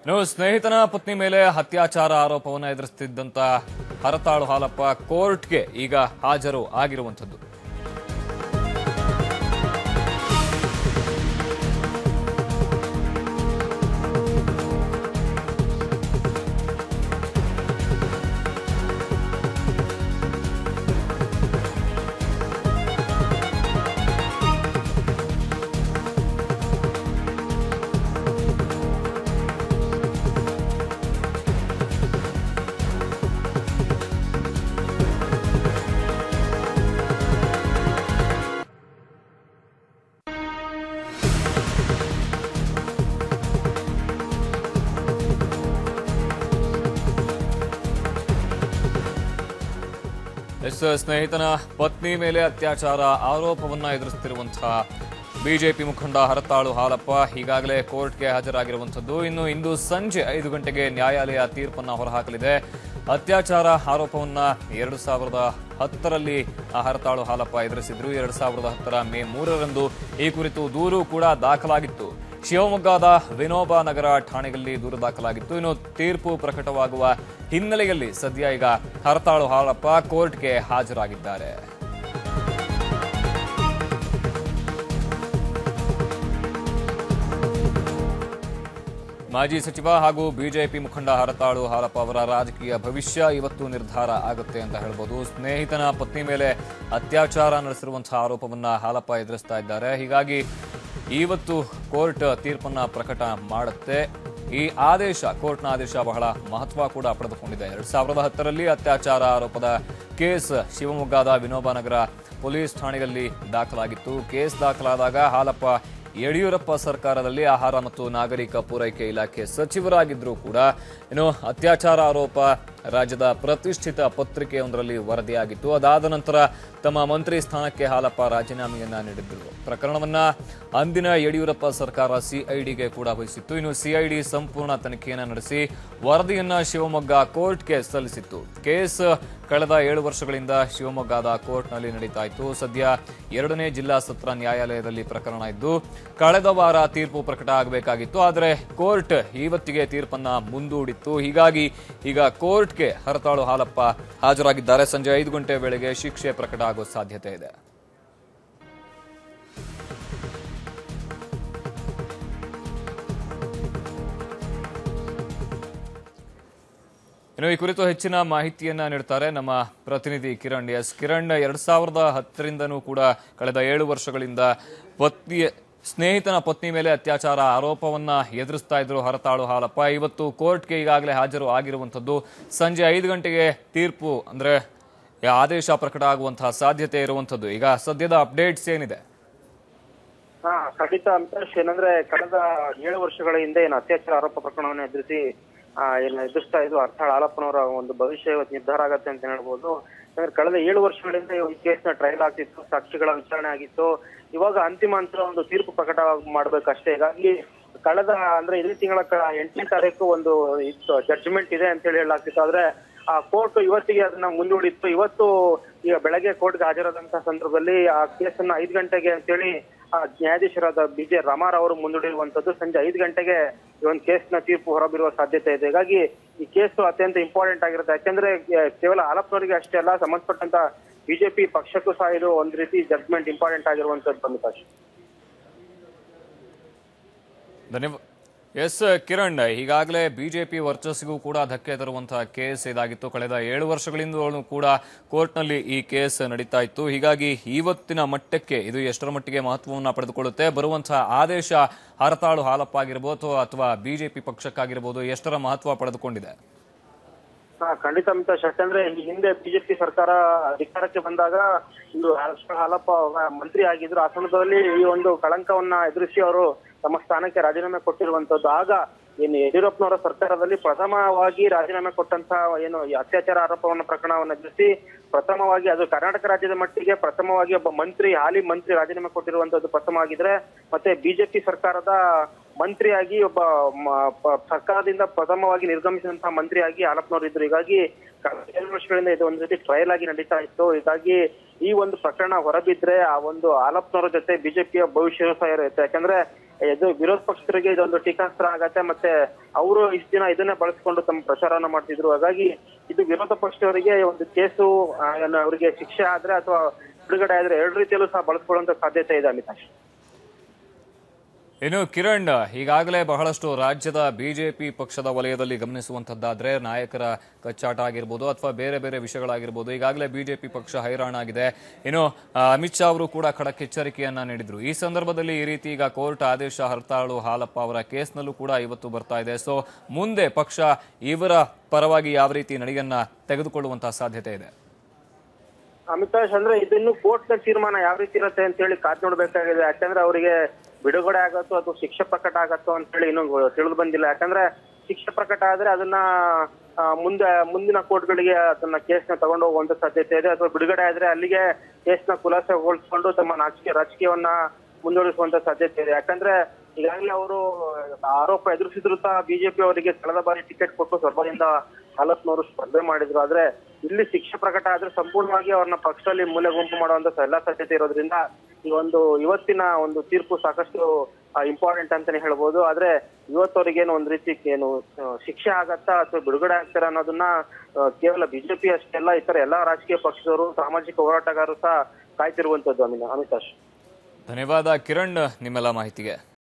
ಇನ್ನು ಸ್ನೇಹಿತನ ಪತ್ನಿ ಮೇಲೆ ಅತ್ಯಾಚಾರ ಆರೋಪವನ್ನು ಎದುರಿಸುತ್ತಿದ್ದಂತ ಹರತಾಳು ಹಾಲಪ್ಪ ಕೋರ್ಟ್ಗೆ ಈಗ ಹಾಜರು ಆಗಿರುವಂಥದ್ದು ಎಸ್ ಸ್ನೇಹಿತನ ಪತ್ನಿ ಮೇಲೆ ಅತ್ಯಾಚಾರ ಆರೋಪವನ್ನ ಎದುರಿಸುತ್ತಿರುವಂತಹ ಬಿಜೆಪಿ ಮುಖಂಡ ಹರತಾಳು ಹಾಲಪ್ಪ ಈಗಾಗಲೇ ಕೋರ್ಟ್ಗೆ ಹಾಜರಾಗಿರುವಂಥದ್ದು ಇನ್ನು ಇಂದು ಸಂಜೆ ಐದು ಗಂಟೆಗೆ ನ್ಯಾಯಾಲಯ ತೀರ್ಪನ್ನ ಹೊರಹಾಕಲಿದೆ ಅತ್ಯಾಚಾರ ಆರೋಪವನ್ನ ಎರಡು ಸಾವಿರದ ಹತ್ತರಲ್ಲಿ ಆ ಹರತಾಳು ಹಾಲಪ್ಪ ಎದುರಿಸಿದ್ರು ಎರಡು ಸಾವಿರದ ಹತ್ತರ ಮೇ ಮೂರರಂದು ಈ ಕುರಿತು ದೂರು ಕೂಡ ದಾಖಲಾಗಿತ್ತು ಶಿವಮೊಗ್ಗದ ವಿನೋಬ ನಗರ ಠಾಣೆಯಲ್ಲಿ ದೂರು ದಾಖಲಾಗಿತ್ತು ಇನ್ನು ತೀರ್ಪು ಪ್ರಕಟವಾಗುವ ಹಿನ್ನೆಲೆಯಲ್ಲಿ ಸದ್ಯ ಈಗ ಹರತಾಳು ಹಾಲಪ್ಪ ಕೋರ್ಟ್ಗೆ ಹಾಜರಾಗಿದ್ದಾರೆ ಮಾಜಿ ಸಚಿವ ಹಾಗೂ ಬಿಜೆಪಿ ಮುಖಂಡ ಹರತಾಳು ಹಾಲಪ್ಪ ಅವರ ರಾಜಕೀಯ ಭವಿಷ್ಯ ಇವತ್ತು ನಿರ್ಧಾರ ಆಗುತ್ತೆ ಅಂತ ಹೇಳ್ಬೋದು ಸ್ನೇಹಿತನ ಪತ್ನಿ ಮೇಲೆ ಅತ್ಯಾಚಾರ ನಡೆಸಿರುವಂತಹ ಆರೋಪವನ್ನ ಹಾಲಪ್ಪ ಎದುರಿಸ್ತಾ ಇದ್ದಾರೆ ಹೀಗಾಗಿ ಇವತ್ತು ಕೋರ್ಟ್ ತೀರ್ಪನ್ನ ಪ್ರಕಟ ಮಾಡುತ್ತೆ ಈ ಆದೇಶ ಕೋರ್ಟ್ನ ಆದೇಶ ಬಹಳ ಮಹತ್ವ ಕೂಡ ಪಡೆದುಕೊಂಡಿದೆ ಎರಡ್ ಸಾವಿರದ ಹತ್ತರಲ್ಲಿ ಅತ್ಯಾಚಾರ ಆರೋಪದ ಕೇಸ್ ಶಿವಮೊಗ್ಗದ ವಿನೋಬನಗರ ಪೊಲೀಸ್ ಠಾಣೆಯಲ್ಲಿ ದಾಖಲಾಗಿತ್ತು ಕೇಸ್ ದಾಖಲಾದಾಗ ಹಾಲಪ್ಪ ಯಡಿಯೂರಪ್ಪ ಸರ್ಕಾರದಲ್ಲಿ ಆಹಾರ ಮತ್ತು ನಾಗರಿಕ ಪೂರೈಕೆ ಇಲಾಖೆ ಸಚಿವರಾಗಿದ್ದರೂ ಕೂಡ ಇನ್ನು ಅತ್ಯಾಚಾರ ಆರೋಪ ರಾಜ್ಯದ ಪ್ರತಿಷ್ಠಿತ ಪತ್ರಿಕೆಯೊಂದರಲ್ಲಿ ವರದಿಯಾಗಿತ್ತು ಅದಾದ ನಂತರ ತಮ್ಮ ಮಂತ್ರಿ ಸ್ಥಾನಕ್ಕೆ ಹಾಲಪ್ಪ ರಾಜೀನಾಮೆಯನ್ನ ನೀಡಿದ್ರು ಪ್ರಕರಣವನ್ನ ಅಂದಿನ ಯಡಿಯೂರಪ್ಪ ಸರ್ಕಾರ ಸಿಐಡಿಗೆ ಕೂಡ ವಹಿಸಿತ್ತು ಇನ್ನು ಸಿಐಡಿ ಸಂಪೂರ್ಣ ತನಿಖೆಯನ್ನ ನಡೆಸಿ ವರದಿಯನ್ನ ಶಿವಮೊಗ್ಗ ಕೋರ್ಟ್ಗೆ ಸಲ್ಲಿಸಿತ್ತು ಕೇಸ್ ಕಳೆದ ಏಳು ವರ್ಷಗಳಿಂದ ಶಿವಮೊಗ್ಗದ ಕೋರ್ಟ್ನಲ್ಲಿ ನಡೀತಾ ಇತ್ತು ಸದ್ಯ ಎರಡನೇ ಜಿಲ್ಲಾ ಸತ್ರ ನ್ಯಾಯಾಲಯದಲ್ಲಿ ಪ್ರಕರಣ ಇದ್ದು ಕಳೆದ ವಾರ ತೀರ್ಪು ಪ್ರಕಟ ಆಗಬೇಕಾಗಿತ್ತು ಆದರೆ ಕೋರ್ಟ್ ಇವತ್ತಿಗೆ ತೀರ್ಪನ್ನ ಮುಂದೂಡಿತ್ತು ಹೀಗಾಗಿ ಈಗ ಕೋರ್ಟ್ಗೆ ಹರತಾಳು ಹಾಲಪ್ಪ ಹಾಜರಾಗಿದ್ದಾರೆ ಸಂಜೆ ಐದು ಗಂಟೆ ವೇಳೆಗೆ ಶಿಕ್ಷೆ ಪ್ರಕಟ ಆಗೋ ಸಾಧ್ಯತೆ ಇದೆ ಇನ್ನು ಈ ಕುರಿತು ಹೆಚ್ಚಿನ ಮಾಹಿತಿಯನ್ನ ನೀಡ್ತಾರೆ ನಮ್ಮ ಪ್ರತಿನಿಧಿ ಕಿರಣ್ ಎಸ್ ಕಿರಣ್ ಎರಡ್ ಸಾವಿರದ ಹತ್ತರಿಂದನೂ ಕೂಡ ಕಳೆದ ಏಳು ವರ್ಷಗಳಿಂದ ಪತ್ನಿ ಸ್ನೇಹಿತನ ಪತ್ನಿ ಮೇಲೆ ಅತ್ಯಾಚಾರ ಆರೋಪವನ್ನ ಎದುರಿಸ್ತಾ ಇದ್ರು ಹರತಾಳು ಹಾಲಪ್ಪ ಇವತ್ತು ಕೋರ್ಟ್ಗೆ ಈಗಾಗಲೇ ಹಾಜರು ಆಗಿರುವಂತದ್ದು ಸಂಜೆ ಐದು ಗಂಟೆಗೆ ತೀರ್ಪು ಅಂದ್ರೆ ಈ ಆದೇಶ ಪ್ರಕಟ ಆಗುವಂತಹ ಸಾಧ್ಯತೆ ಇರುವಂತದ್ದು ಈಗ ಸದ್ಯದ ಅಪ್ಡೇಟ್ಸ್ ಏನಿದೆ ಹಾ ಖಂಡಿತ ಅಂತಾಶ್ ಏನಂದ್ರೆ ಕಳೆದ ಏಳು ವರ್ಷಗಳ ಹಿಂದೆ ಏನು ಅತ್ಯಾಚಾರ ಆರೋಪ ಪ್ರಕರಣವನ್ನು ಎದುರಿಸಿ ಆ, ಏನು ಎದುರಿಸ್ತಾ ಇದ್ರು ಅರ್ಥಾಳ್ ಹಾಲಪ್ಪನವರ ಒಂದು ಭವಿಷ್ಯ ಇವತ್ತು ನಿರ್ಧಾರ ಆಗತ್ತೆ ಅಂತ ಹೇಳ್ಬೋದು ಯಾಕಂದ್ರೆ ಕಳೆದ ಏಳು ವರ್ಷಗಳಿಂದ ಈ ಒಂದು ಕೇಸ್ನ ಟ್ರಯಲ್ ಆಗ್ತಿತ್ತು ಸಾಕ್ಷಿಗಳ ವಿಚಾರಣೆ ಆಗಿತ್ತು ಇವಾಗ ಅಂತಿಮ ಹಂತದ ಒಂದು ತೀರ್ಪು ಪ್ರಕಟ ಮಾಡ್ಬೇಕಷ್ಟೇ ಹೀಗಾಗಿ ಕಳೆದ ಅಂದ್ರೆ ಇದೇ ತಿಂಗಳ ಕ- ಎಂಟನೇ ತಾರೀಕು ಒಂದು ಇತ್ತು ಜಡ್ಜ್ಮೆಂಟ್ ಇದೆ ಅಂತ ಹೇಳಿ ಹೇಳಲಾಗ್ತಿತ್ತು ಆದ್ರೆ ಆ ಕೋರ್ಟ್ ಇವತ್ತಿಗೆ ಅದನ್ನ ಮುಂದೂಡಿತ್ತು ಇವತ್ತು ಈಗ ಬೆಳಗ್ಗೆ ಕೋರ್ಟ್ಗೆ ಹಾಜರಾದಂತಹ ಸಂದರ್ಭದಲ್ಲಿ ಆ ಕೇಸನ್ನ ಐದು ಗಂಟೆಗೆ ಅಂತೇಳಿ ಆ ನ್ಯಾಯಾಧೀಶರಾದ ಬಿ ಜೆ ರಮಾರ್ ಅವರು ಮುಂದೂಡಿರುವಂತದ್ದು ಸಂಜೆ ಐದು ಗಂಟೆಗೆ ಈ ಒಂದು ಕೇಸ್ನ ತೀರ್ಪು ಹೊರಬಿರುವ ಸಾಧ್ಯತೆ ಇದೆ ಹೀಗಾಗಿ ಈ ಕೇಸು ಅತ್ಯಂತ ಇಂಪಾರ್ಟೆಂಟ್ ಆಗಿರುತ್ತೆ ಯಾಕೆಂದ್ರೆ ಆ, ಕೇವಲ ಆಲಪ್ನವರಿಗೆ ಅಷ್ಟೇ ಅಲ್ಲ ಸಂಬಂಧಪಟ್ಟಂತ ಬಿಜೆಪಿ ಪಕ್ಷಕ್ಕೂ ಸಹ ಇದು ಒಂದ್ ರೀತಿ ಜಡ್ಜ್ಮೆಂಟ್ ಇಂಪಾರ್ಟೆಂಟ್ ಆಗಿರುವಂತದ್ದು ಬಂದಿತ್ತು ಧನ್ಯವಾದ ಎಸ್ ಕಿರಣ್ ಈಗಾಗಲೇ ಬಿಜೆಪಿ ವರ್ಚಸ್ಸಿಗೂ ಕೂಡ ಧಕ್ಕೆ ತರುವಂತಹ ಕೇಸ್ ಇದಾಗಿತ್ತು ಕಳೆದ ಏಳು ವರ್ಷಗಳಿಂದಲೂ ಕೂಡ ಕೋರ್ಟ್ನಲ್ಲಿ ಈ ಕೇಸ್ ನಡೀತಾ ಇತ್ತು ಹೀಗಾಗಿ ಇವತ್ತಿನ ಮಟ್ಟಕ್ಕೆ ಇದು ಎಷ್ಟರ ಮಟ್ಟಿಗೆ ಮಹತ್ವವನ್ನು ಪಡೆದುಕೊಳ್ಳುತ್ತೆ ಬರುವಂತಹ ಆದೇಶ ಹರತಾಳು ಹಾಲಪ್ಪ ಆಗಿರ್ಬೋದು ಅಥವಾ ಬಿಜೆಪಿ ಪಕ್ಷಕ್ಕಾಗಿರ್ಬೋದು ಎಷ್ಟರ ಮಹತ್ವ ಪಡೆದುಕೊಂಡಿದೆ ಹಾ ಖಂಡಿತ ಮಿತಾಶ್ ಯಾಕಂದ್ರೆ ಈ ಹಿಂದೆ ಬಿಜೆಪಿ ಸರ್ಕಾರ ಅಧಿಕಾರಕ್ಕೆ ಬಂದಾಗ ಇದು ಹರ್ಷ ಹಾಲಪ್ಪ ಅವರ ಮಂತ್ರಿ ಆಗಿದ್ರು ಆ ಸಂದರ್ಭದಲ್ಲಿ ಈ ಒಂದು ಕಳಂಕವನ್ನ ಎದುರಿಸಿ ಅವರು ತಮ್ಮ ಸ್ಥಾನಕ್ಕೆ ರಾಜೀನಾಮೆ ಕೊಟ್ಟಿರುವಂತದ್ದು ಆಗ ಏನು ಯಡಿಯೂರಪ್ಪನವರ ಸರ್ಕಾರದಲ್ಲಿ ಪ್ರಥಮವಾಗಿ ರಾಜೀನಾಮೆ ಕೊಟ್ಟಂತ ಏನು ಈ ಅತ್ಯಾಚಾರ ಆರೋಪವನ್ನ ಪ್ರಕರಣವನ್ನ ಎದುರಿಸಿ ಪ್ರಥಮವಾಗಿ ಅದು ಕರ್ನಾಟಕ ರಾಜ್ಯದ ಮಟ್ಟಿಗೆ ಪ್ರಥಮವಾಗಿ ಒಬ್ಬ ಮಂತ್ರಿ ಹಾಲಿ ಮಂತ್ರಿ ರಾಜೀನಾಮೆ ಕೊಟ್ಟಿರುವಂತದ್ದು ಪ್ರಥಮವಾಗಿದ್ರೆ ಮತ್ತೆ ಬಿಜೆಪಿ ಸರ್ಕಾರದ ಮಂತ್ರಿಯಾಗಿ ಒಬ್ಬ ಮ- ಪ- ಸರ್ಕಾರದಿಂದ ಪ್ರಥಮವಾಗಿ ನಿರ್ಗಮಿಸಿದಂತಹ ಮಂತ್ರಿಯಾಗಿ ಹಾಲಪ್ಪನವರು ಇದ್ರು ಹೀಗಾಗಿ ಕಳೆದ ಏಳು ವರ್ಷಗಳಿಂದ ಇದು ಒಂದು ರೀತಿ ಟ್ರಯಲ್ ಆಗಿ ನಡೀತಾ ಇತ್ತು ಹೀಗಾಗಿ ಈ ಒಂದು ಪ್ರಕರಣ ಹೊರಬಿದ್ರೆ ಆ ಒಂದು ಹಾಲಪ್ಪನವರ ಜೊತೆ ಬಿಜೆಪಿಯ ಭವಿಷ್ಯ ಸಹ ಇರುತ್ತೆ ಯಾಕಂದ್ರೆ ಇದು ವಿರೋಧ ಪಕ್ಷದವರಿಗೆ ಇದೊಂದು ಟೀಕಾಸ್ತ್ರ ಆಗತ್ತೆ ಮತ್ತೆ ಅವರು ಇಷ್ಟು ದಿನ ಇದನ್ನೇ ಬಳಸ್ಕೊಂಡು ತಮ್ಮ ಪ್ರಚಾರನ ಮಾಡ್ತಿದ್ರು ಹಾಗಾಗಿ ಇದು ವಿರೋಧ ಪಕ್ಷದವರಿಗೆ ಒಂದು ಕೇಸು ಆ, ಏನು ಅವರಿಗೆ ಶಿಕ್ಷೆ ಆದ್ರೆ ಅಥವಾ ಬಿಡುಗಡೆ ಆದ್ರೆ ಎರಡು ರೀತಿಯಲ್ಲೂ ಸಹ ಬಳಸ್ಕೊಳ್ಳುವಂತ ಸಾಧ್ಯತೆ ಇದೆ ಅಮಿತಾಶ್ ಇನ್ನು ಕಿರಣ್ ಈಗಾಗಲೇ ಬಹಳಷ್ಟು ರಾಜ್ಯದ ಬಿಜೆಪಿ ಪಕ್ಷದ ವಲಯದಲ್ಲಿ ಗಮನಿಸುವಂತದ್ದಾದ್ರೆ ನಾಯಕರ ಕಚ್ಚಾಟ ಆಗಿರ್ಬೋದು ಅಥವಾ ಬೇರೆ ಬೇರೆ ವಿಷಯಗಳಾಗಿರ್ಬೋದು ಈಗಾಗಲೇ ಬಿಜೆಪಿ ಪಕ್ಷ ಹೈರಾಣಾಗಿದೆ ಇನ್ನು ಆ, ಅಮಿತ್ ಶಾ ಅವರು ಕೂಡ ಖಡಕ್ ಎಚ್ಚರಿಕೆಯನ್ನ ನೀಡಿದ್ರು ಈ ಸಂದರ್ಭದಲ್ಲಿ ಈ ರೀತಿ ಈಗ ಕೋರ್ಟ್ ಆದೇಶ ಹರ್ತಾಳು ಹಾಲಪ್ಪ ಅವರ ಕೇಸ್ನಲ್ಲೂ ಕೂಡ ಇವತ್ತು ಬರ್ತಾ ಇದೆ ಸೊ ಮುಂದೆ ಪಕ್ಷ ಇವರ ಪರವಾಗಿ ಯಾವ ರೀತಿ ನಡೆಯನ್ನ ತೆಗೆದುಕೊಳ್ಳುವಂತಹ ಸಾಧ್ಯತೆ ಇದೆ ಅಮಿತಾಶ್ ಅಂದ್ರೆ ಇದನ್ನು ಕೋರ್ಟ್ ನ ತೀರ್ಮಾನ ಯಾವ ರೀತಿ ಇರುತ್ತೆ ಅಂತ ಹೇಳಿ ಕಾದ್ ನೋಡ್ಬೇಕಾಗಿದೆ ಯಾಕಂದ್ರೆ ಅವರಿಗೆ ಬಿಡುಗಡೆ ಆಗತ್ತೋ ಅಥವಾ ಶಿಕ್ಷೆ ಪ್ರಕಟ ಆಗತ್ತೋ ಅಂತ ಹೇಳಿ ಇನ್ನೂ ತಿಳಿದು ಬಂದಿಲ್ಲ ಯಾಕಂದ್ರೆ ಶಿಕ್ಷೆ ಪ್ರಕಟ ಆದ್ರೆ ಅದನ್ನ ಆ, ಮುಂದೆ ಮುಂದಿನ ಕೋರ್ಟ್ಗಳಿಗೆ ಅದನ್ನ ಕೇಸ್ನ ತಗೊಂಡು ಹೋಗುವಂತ ಸಾಧ್ಯತೆ ಇದೆ ಅಥವಾ ಬಿಡುಗಡೆ ಆದ್ರೆ ಅಲ್ಲಿಗೆ ಕೇಸ್ನ ಖುಲಾಸೆಗೊಳಿಸ್ಕೊಂಡು ತಮ್ಮ ರಾಜಕೀಯ ರಾಜಕೀಯವನ್ನ ಮುಂದುವರಿಸುವಂತ ಸಾಧ್ಯತೆ ಇದೆ ಯಾಕಂದ್ರೆ ಈಗಾಗಲೇ ಅವರು ಆರೋಪ ಎದುರಿಸಿದ್ರು ಸಹ ಬಿಜೆಪಿ ಅವರಿಗೆ ಕಳೆದ ಬಾರಿ ಟಿಕೆಟ್ ಕೊಟ್ಟು ಸ್ವಲ್ಪದಿಂದ ಹಾಲತ್ನವರು ಸ್ಪರ್ಧೆ ಮಾಡಿದ್ರು ಆದ್ರೆ ಇಲ್ಲಿ ಶಿಕ್ಷೆ ಪ್ರಕಟ ಆದ್ರೆ ಸಂಪೂರ್ಣವಾಗಿ ಅವ್ರನ್ನ ಪಕ್ಷದಲ್ಲಿ ಮೂಲೆ ಗುಂಪು ಮಾಡುವಂತ ಎಲ್ಲಾ ಸಾಧ್ಯತೆ ಇರೋದ್ರಿಂದ ಈ ಒಂದು ಇವತ್ತಿನ ಒಂದು ತೀರ್ಪು ಸಾಕಷ್ಟು ಇಂಪಾರ್ಟೆಂಟ್ ಅಂತಾನೆ ಹೇಳ್ಬೋದು ಆದ್ರೆ ಇವತ್ತವರಿಗೇನು ಒಂದ್ ರೀತಿ ಏನು ಆ, ಶಿಕ್ಷೆ ಆಗತ್ತಾ ಅಥವಾ ಬಿಡುಗಡೆ ಆಗ್ತಾರ ಅನ್ನೋದನ್ನ ಆ, ಕೇವಲ ಬಿಜೆಪಿ ಅಷ್ಟೆಲ್ಲ ಇತರ ಎಲ್ಲಾ ರಾಜಕೀಯ ಪಕ್ಷದವರು ಸಾಮಾಜಿಕ ಹೋರಾಟಗಾರರು ಸಹ ಕಾಯ್ತಿರುವಂತದ್ದು ಅಮಿನ ಅಮಿತಾಶ್ ಧನ್ಯವಾದ ಕಿರಣ್ ನಿಮ್ಮೆಲ್ಲ ಮಾಹಿತಿಗೆ